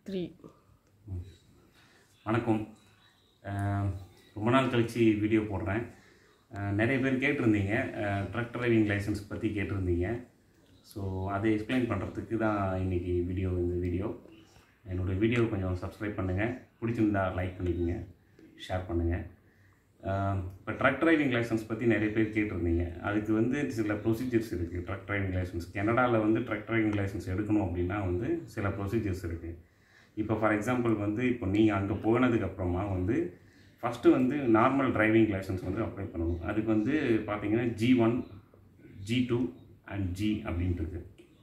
Three வணக்கம் அஹ் ரொம்ப நாள் கழித்து வீடியோ போடுறேன் அஹ் நிறைய பேர் கேட்டிருந்தீங்க ட்ரக் டிரைவிங் லைசன்ஸ் பற்றி கேட்டிருந்தீங்க ஸோ அதை எக்ஸ்பிளைன் பண்ணுறதுக்கு தான் இன்றைக்கி வீடியோ இந்த வீடியோ என்னோடய வீடியோ கொஞ்சம் சப்ஸ்கிரைப் பண்ணுங்கள் பிடிச்சிருந்தா லைக் பண்ணிக்கோங்க ஷேர் பண்ணுங்கள் இப்போ ட்ரக் டிரைவிங் லைசன்ஸ் பற்றி நிறைய பேர் கேட்டிருந்தீங்க அதுக்கு வந்து சில ப்ரொசீஜர்ஸ் இருக்குது ட்ரக் டிரைவிங் லைசன்ஸ் கனடாவில் வந்து ட்ரக் டிரைவிங் லைசன்ஸ் எடுக்கணும் அப்படின்னா வந்து சில ப்ரொசீஜர்ஸ் இருக்குது இப்போ ஃபார் எக்ஸாம்பிள் வந்து இப்போ நீங்கள் அங்கே போனதுக்கப்புறமா வந்து ஃபஸ்ட்டு வந்து நார்மல் டிரைவிங் லைசன்ஸ் வந்து அப்ளை பண்ணணும் அதுக்கு வந்து பார்த்தீங்கன்னா G one G two and G அப்படின்ட்டு இருக்கு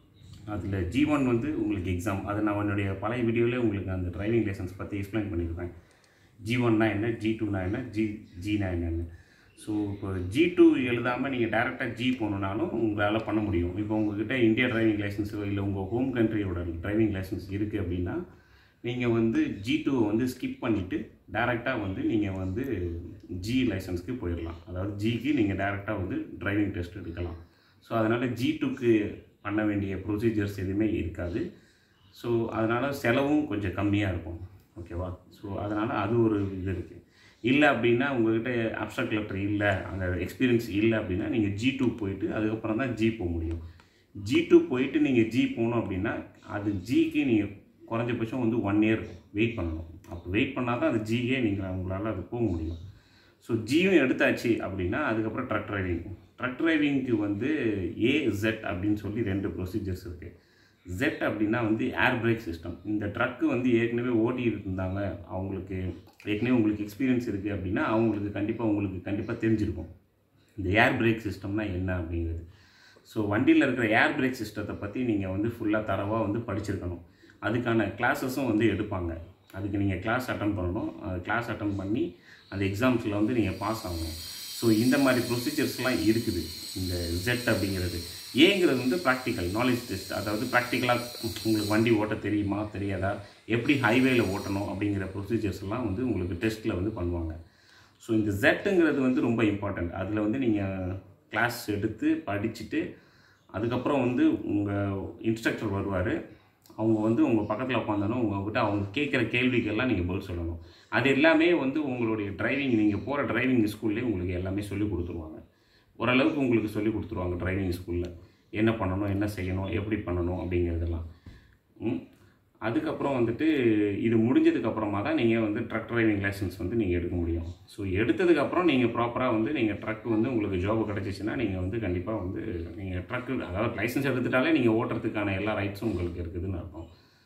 அதில் ஜி ஒன் வந்து உங்களுக்கு எக்ஸாம் அது நான் என்னுடைய பழைய வீடியோவிலே உங்களுக்கு அந்த டிரைவிங் லைசன்ஸ் பற்றி எக்ஸ்பிளைன் பண்ணியிருப்பேன் ஜி ஒன்னா என்ன ஜி டூனா என்ன ஜி ஜினா என்னன்னு ஸோ இப்போ ஜி டூ எழுதாமல் நீங்கள் டேரெக்டாக ஜி போகணுன்னாலும் உங்களால் பண்ண முடியும் இப்போ உங்ககிட்ட இந்தியா டிரைவிங் லைசன்ஸோ இல்லை உங்கள் ஹோம் கண்ட்ரியோட டிரைவிங் லைசன்ஸ் இருக்குது அப்படின்னா நீங்கள் வந்து ஜி டூவை வந்து ஸ்கிப் பண்ணிவிட்டு டேரெக்டாக வந்து நீங்கள் வந்து ஜி லைசன்ஸ்க்கு போயிடலாம் அதாவது ஜிக்கு நீங்கள் டேரெக்டாக வந்து டிரைவிங் டெஸ்ட் எடுக்கலாம் ஸோ அதனால் ஜி டூக்கு பண்ண வேண்டிய ப்ரொசீஜர்ஸ் எதுவுமே இருக்காது ஸோ அதனால் செலவும் கொஞ்சம் கம்மியாக இருக்கும் ஓகேவா ஸோ அதனால் அது ஒரு இது இருக்குது இல்லை அப்படின்னா உங்கள்கிட்ட அப்சர்ட் லெட்டர் இல்லை அந்த எக்ஸ்பீரியன்ஸ் இல்லை அப்படின்னா நீங்கள் ஜி டூ போயிட்டு அதுக்கப்புறம் தான் ஜி போக முடியும் ஜி டூ போயிட்டு நீங்கள் ஜி போகணும் அப்படின்னா அது ஜிக்கு நீங்கள் குறைஞ்சபட்சம் வந்து ஒன் இயர் வெயிட் பண்ணணும் அப்போ வெயிட் பண்ணால் தான் அது ஜியே நீங்கள் உங்களால் அது போக முடியும் ஸோ ஜியும் எடுத்தாச்சு அப்படின்னா அதுக்கப்புறம் ட்ரக் டிரைவிங் ட்ரக் டிரைவிங்க்கு வந்து ஏ ஜெட் அப்படின்னு சொல்லி ரெண்டு ப்ரொசீஜர்ஸ் இருக்குது ஜெட் அப்படின்னா வந்து ஏர் பிரேக் சிஸ்டம் இந்த ட்ரக்கு வந்து ஏற்கனவே ஓட்டிட்டு இருந்தாங்க அவங்களுக்கு ஏற்கனவே உங்களுக்கு எக்ஸ்பீரியன்ஸ் இருக்குது அப்படின்னா அவங்களுக்கு கண்டிப்பாக உங்களுக்கு கண்டிப்பாக தெரிஞ்சிருக்கும் இந்த ஏர் பிரேக் சிஸ்டம்னா என்ன அப்படிங்கிறது ஸோ வண்டியில் இருக்கிற ஏர் பிரேக் சிஸ்டத்தை பற்றி நீங்கள் வந்து ஃபுல்லாக தரவாக வந்து படிச்சிருக்கணும் அதுக்கான கிளாஸஸும் வந்து எடுப்பாங்க அதுக்கு நீங்கள் கிளாஸ் அட்டன் பண்ணணும் அது கிளாஸ் அட்டன் பண்ணி அந்த எக்ஸாம்ஸில் வந்து நீங்கள் பாஸ் ஆகணும் ஸோ இந்த மாதிரி ப்ரொசீஜர்ஸ்லாம் இருக்குது இந்த ஜெட் அப்படிங்கிறது ஏங்கிறது வந்து ப்ராக்டிக்கல் நாலேஜ் டெஸ்ட் அதாவது ப்ராக்டிக்கலாக உங்களுக்கு வண்டி ஓட்ட தெரியுமா தெரியாதா எப்படி ஹைவேல ஓட்டணும் அப்படிங்கிற ப்ரொசீஜர்ஸ் எல்லாம் வந்து உங்களுக்கு டெஸ்ட்டில் வந்து பண்ணுவாங்க ஸோ இந்த ஜெட்டுங்கிறது வந்து ரொம்ப இம்பார்ட்டண்ட் அதில் வந்து நீங்கள் கிளாஸ் எடுத்து படிச்சுட்டு அதுக்கப்புறம் வந்து உங்கள் இன்ஸ்ட்ரக்டர் வருவார் அவங்க வந்து உங்கள் பக்கத்தில் உட்காந்தனும் உங்கள்கிட்ட அவங்க கேட்குற கேள்விக்கெல்லாம் நீங்கள் பதில் சொல்லணும் அது எல்லாமே வந்து உங்களுடைய டிரைவிங் நீங்கள் போகிற டிரைவிங் ஸ்கூல்லேயே உங்களுக்கு எல்லாமே சொல்லி கொடுத்துருவாங்க ஓரளவுக்கு உங்களுக்கு சொல்லி கொடுத்துருவாங்க டிரைவிங் ஸ்கூலில் என்ன பண்ணணும் என்ன செய்யணும் எப்படி பண்ணணும் அப்படிங்கிறதெல்லாம் ம். அதுக்கப்புறம் வந்துட்டு இது முடிஞ்சதுக்கப்புறமா தான் நீங்கள் வந்து ட்ரக் டிரைவிங் லைசன்ஸ் வந்து நீங்கள் எடுக்க முடியும் ஸோ எடுத்ததுக்கப்புறம் நீங்கள் ப்ராப்பராக வந்து நீங்கள் ட்ரக் வந்து உங்களுக்கு ஜாப் கிடச்சிச்சின்னா நீங்கள் வந்து கண்டிப்பாக வந்து நீங்கள் ட்ரக்கு அதாவது லைசன்ஸ் எடுத்துட்டாலே நீங்கள் ஓட்டுறதுக்கான எல்லா ரைட்ஸும் உங்களுக்கு இருக்குதுன்னு அர்த்தம்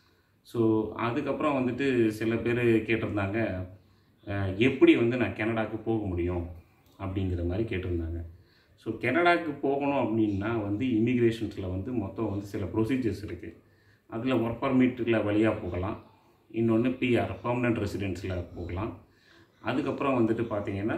ஸோ அதுக்கப்புறம் வந்துட்டு சில பேர் கேட்டிருந்தாங்க அஹ், எப்படி வந்து நான் கனடாக்கு போக முடியும் அப்படிங்கிற மாதிரி கேட்டிருந்தாங்க ஸோ கனடாக்கு போகணும் அப்படின்னா வந்து இமிக்ரேஷன்ஸில் வந்து மொத்தம் வந்து சில ப்ரொசீஜர்ஸ் இருக்குது அதில் ஒர்க் பர்மிட்டில் வழியாக போகலாம் இன்னொன்று பிஆர் பர்மனெண்ட் ரெசிடென்ஸில் போகலாம் அதுக்கப்புறம் வந்துட்டு பார்த்தீங்கன்னா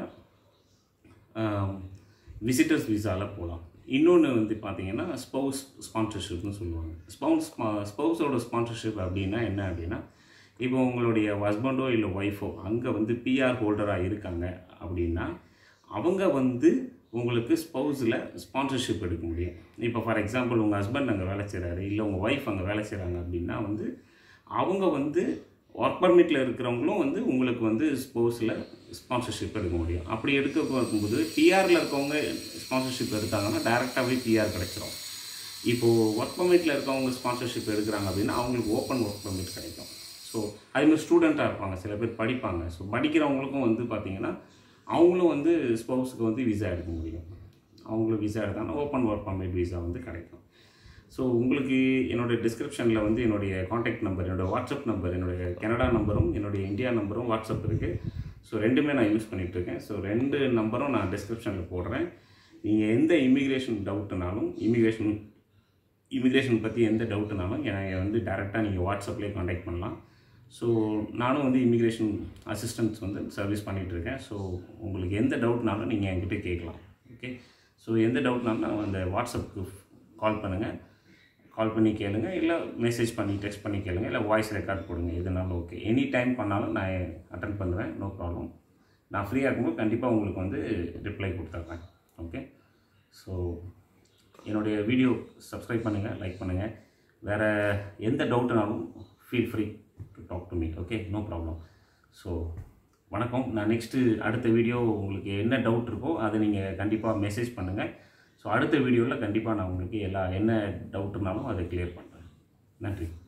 விசிட்டர்ஸ் விசாவில் போகலாம் இன்னொன்று வந்து பார்த்தீங்கன்னா ஸ்பௌஸ் ஸ்பான்சர்ஷிப்னு சொல்லுவாங்க ஸ்பௌஸ் ஸ்பௌஸோட ஸ்பான்சர்ஷிப் அப்படின்னா என்ன அப்படின்னா இப்போ உங்களுடைய ஹஸ்பண்டோ இல்லை ஒய்ஃபோ அங்கே வந்து பிஆர் ஹோல்டராக இருக்காங்க அப்படின்னா அவங்க வந்து உங்களுக்கு ஸ்பௌஸில் ஸ்பான்சர்ஷிப் எடுக்க முடியும் இப்போ ஃபார் எக்ஸாம்பிள் உங்கள் ஹஸ்பண்ட் அங்கே வேலை செய்கிறாரு இல்லை உங்கள் ஒய்ஃப் அங்கே வேலை செய்கிறாங்க அப்படின்னா வந்து அவங்க வந்து ஒர்க் பர்மிட்டில் இருக்கிறவங்களும் வந்து உங்களுக்கு வந்து ஸ்போர்ட்ஸில் ஸ்பான்சர்ஷிப் எடுக்க முடியும் அப்படி எடுக்க போகும்போது பிஆரில் இருக்கவங்க ஸ்பான்சர்ஷிப் எடுத்தாங்கன்னா டேரெக்டாகவே பிஆர் கிடச்சிரும் இப்போது ஒர்க் பர்மிட்டில் இருக்கவங்க ஸ்பான்சர்ஷிப் எடுக்கிறாங்க அப்படின்னா அவங்களுக்கு ஓப்பன் ஒர்க் பர்மிட் கிடைக்கும் ஸோ அதேமாதிரி ஸ்டூடெண்ட்டாக இருப்பாங்க சில பேர் படிப்பாங்க ஸோ படிக்கிறவங்களுக்கும் வந்து பார்த்திங்கன்னா அவங்களும் வந்து ஸ்பௌஸுக்கு வந்து விசா எடுக்க முடியும் அவங்களும் விசா எடுத்தாங்கன்னா ஓப்பன் ஒர்க் பர்மிட் விசா வந்து கிடைக்கும் ஸோ உங்களுக்கு என்னுடைய டிஸ்கிரிப்ஷனில் வந்து என்னுடைய காண்டாக்ட் நம்பர் என்னோடய வாட்ஸ்அப் நம்பர் என்னுடைய கனடா நம்பரும் என்னுடைய இந்தியா நம்பரும் வாட்ஸ்அப் இருக்குது ஸோ ரெண்டுமே நான் யூஸ் பண்ணிகிட்டு இருக்கேன் ஸோ ரெண்டு நம்பரும் நான் டிஸ்கிரிப்ஷனில் போடுறேன் நீங்கள் எந்த இமிக்ரேஷன் டவுட்டுனாலும் இமிக்ரேஷன் இமிக்ரேஷன் பற்றி எந்த டவுட்டுனாலும் என்னை வந்து டேரெக்டாக நீங்கள் வாட்ஸ்அப்லேயே காண்டாக்ட் பண்ணலாம் ஸோ நானும் வந்து இமிக்ரேஷன் அசிஸ்டன்ஸ் வந்து சர்வீஸ் பண்ணிகிட்ருக்கேன் ஸோ உங்களுக்கு எந்த டவுட்னாலும் நீங்கள் என்கிட்ட கேட்கலாம் ஓகே ஸோ எந்த டவுட்னாலும் அந்த வாட்ஸ்அப்புக்கு கால் பண்ணுங்கள் கால் பண்ணி கேளுங்க இல்லை மெசேஜ் பண்ணி டெக்ஸ்ட் பண்ணி கேளுங்க இல்லை வாய்ஸ் ரெக்கார்ட் கொடுங்க எதுனாலும் ஓகே எனி டைம் பண்ணாலும் நான் அட்டன் பண்ணுவேன் நோ ப்ராப்ளம் நான் ஃப்ரீயாக இருக்கும்போது கண்டிப்பாக உங்களுக்கு வந்து ரிப்ளை கொடுத்துட்றேன் ஓகே ஸோ என்னுடைய வீடியோ சப்ஸ்கிரைப் பண்ணுங்கள் லைக் பண்ணுங்கள் வேறு எந்த டவுட்டுனாலும் feel free to talk to me okay no problem so வணக்கம் நான் நெக்ஸ்ட்டு அடுத்த வீடியோ உங்களுக்கு என்ன டவுட் இருக்கோ அதை நீங்கள் கண்டிப்பாக மெசேஜ் பண்ணுங்கள் ஸோ அடுத்த வீடியோவில் கண்டிப்பாக நான் உங்களுக்கு எல்லா என்ன டவுட்னாலும் அதை கிளியர் பண்ணுறேன் நன்றி